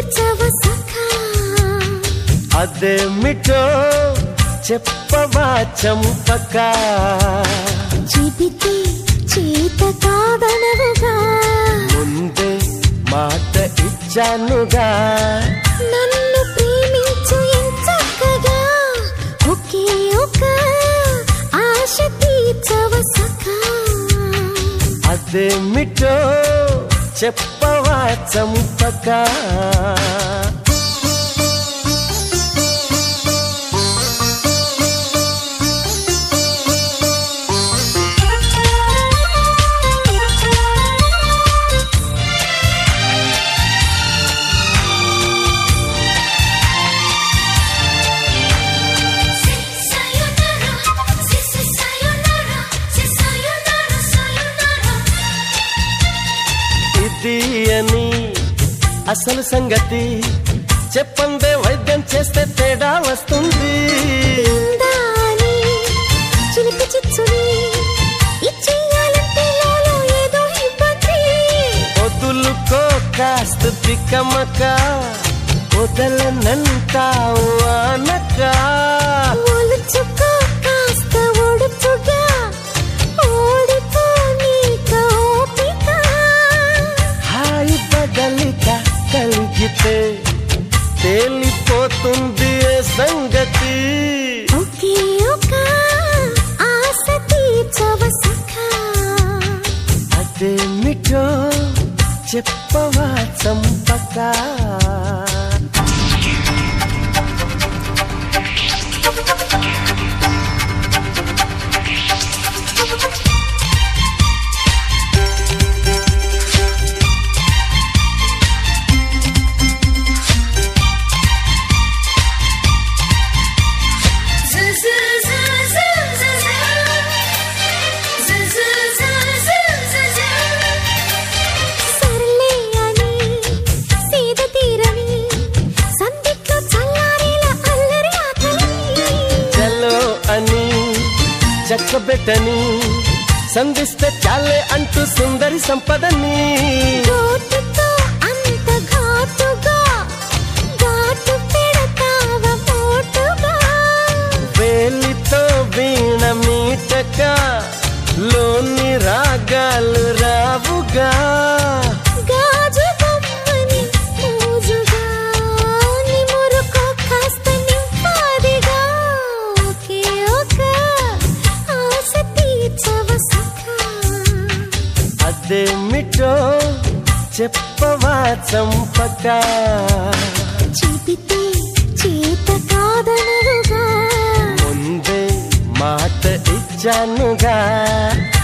తీర్చవ సఖా అదేమిటో చెప్పవా చంపక చెబితే చేత కాదనవుగా ముందే మాట ఇచ్చానుగా నన్ను ప్రేమించు ఎంచక్కగా ఒకే ఒక ఆశ తీర్చవ సఖా అదేమిటో చెప్పవా చంపక ఇది అని అసలు సంగతి చెప్పందే వైద్యం చేస్తే తేడా వస్తుంది ఇందాని చిలిపి చిచ్చుని ఇచ్చేయాలంటే లోలో ఏదో ఇబ్బంది వదులుకో కాస్త తిక్కమక వదలనంటావు అనక ఒలుచుకో కాస్త ఒడుచుగా ఓడిపో నీక ఓపిక హాయి బదలిక కలిగితే తేలిపోతుంది ఏ సంగతి ఒకే ఒక ఆశ తీర్చవ సఖా అదేమిటో చెప్పవా చంపక సర్లే అని సీద తీరని సందిట్లో చల్లారేలా అల్లరి ఆకలి చలో అని చక్కబెట్టని సంధిస్తే చాలే అంటూ సుందరి సంపదని గోటుతో అంత ఘాటుగా ఘాటు పెడతావ మోటుగా వేలితో వీణ మీటక లోని రాగాలు రావుగా గాజు బొమ్మని మోజుగా నిమురుకో కాస్త నింపాదిగా ఒకే ఒక ఆశ తీర్చవ సఖా అదేమిటో చెప్పవా చంపక చెబితే చేత కాదనవుగా ముందే మాట ఇచ్చానుగా